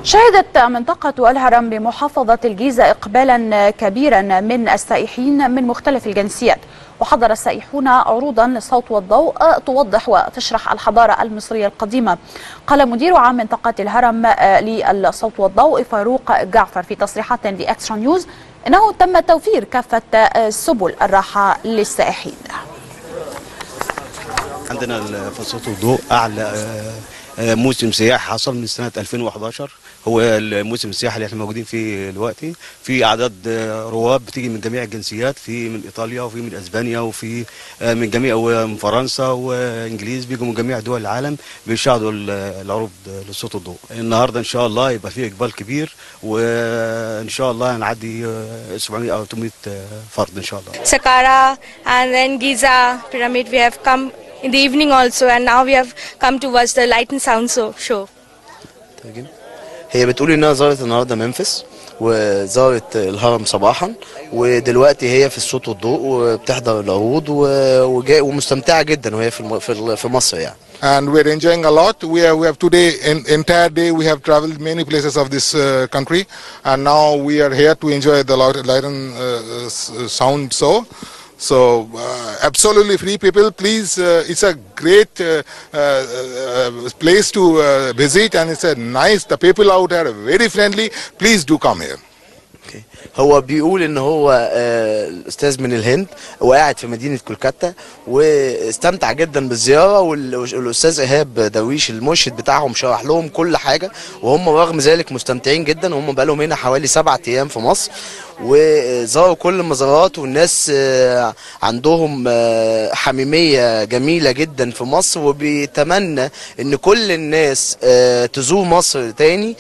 شهدت منطقة الهرم بمحافظة الجيزة إقبالا كبيرا من السائحين من مختلف الجنسيات وحضر السائحون عروضا للصوت والضوء توضح وتشرح الحضارة المصرية القديمة قال مدير عام منطقة الهرم للصوت والضوء فاروق جعفر في تصريحات لإكسترا نيوز إنه تم توفير كافة سبل الراحة للسائحين عندنا في الصوت والضوء اعلى موسم سياحي حصل من سنه 2011 هو الموسم السياحي اللي احنا موجودين فيه دلوقتي في اعداد رواد بتيجي من جميع الجنسيات في من ايطاليا وفي من اسبانيا وفي من جميع من فرنسا وانجليز بيجوا من جميع دول العالم بيشاهدوا العروض للصوت والضوء النهارده ان شاء الله يبقى في اقبال كبير وان شاء الله هنعدي 700 او 800 فرد ان شاء الله Saqqara and then Giza pyramid we have come in the evening also and now we have come to watch the light and sound show. show. ترجم. هي بتقول انها زارت النهارده منفس وزارت الهرم صباحا ودلوقتي هي في الصوت والضوء وبتحضر العروض و- وجاي ومستمتعه جدا وهي في الم- في ال- في مصر يعني and we're enjoying a lot. We have, we have today, in, entire day, we have traveled many places of this uh, country, and now we are here to enjoy the light, light and uh, s- sound show. So, uh, absolutely free people, please. Uh, it's a great uh, uh, uh, place to uh, visit, and it's a nice. The people out here are very friendly. Please do come here. أوكي. هو بيقول ان هو آه، الاستاذ من الهند وقاعد في مدينه كولكاتا واستمتع جدا بالزياره وال- والاستاذ ايهاب درويش المرشد بتاعهم شرح لهم كل حاجه وهم رغم ذلك مستمتعين جدا وهم بقالهم هنا حوالي سبعة ايام في مصر وزاروا كل المزارات والناس آه، عندهم آه، حميميه جميله جدا في مصر وبيتمنى ان كل الناس آه، تزور مصر تاني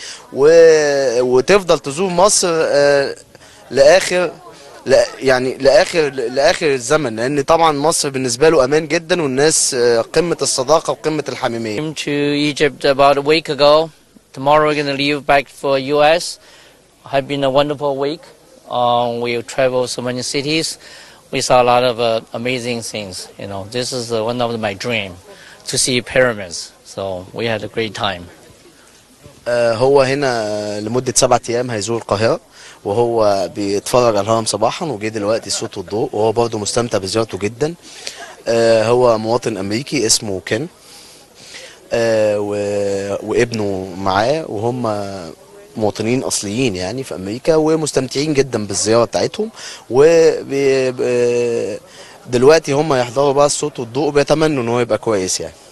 و- وتفضل تزور مصر آه، لاخر لا يعني لاخر لاخر الزمن لان طبعا مصر بالنسبه له امان جدا والناس آه، قمه الصداقه وقمه الحميميه came to Egypt about a week ago. Tomorrow we're going to leave back for U.S. Have been a wonderful week. Um, we traveled so many cities. We saw a lot of uh, amazing things. You know, this is uh, one of my dream to see pyramids. So we had a great time. آه، هو هنا لمده سبعة ايام هيزور القاهره وهو بيتفرج على الهرم صباحا وجه دلوقتي الصوت والضوء وهو برضه مستمتع بزيارته جدا آه، هو مواطن امريكي اسمه كين آه، و- وابنه معاه وهم مواطنين اصليين يعني في امريكا ومستمتعين جدا بالزياره بتاعتهم و دلوقتي هم يحضروا بقى الصوت والضوء وبيتمنوا ان هو يبقى كويس يعني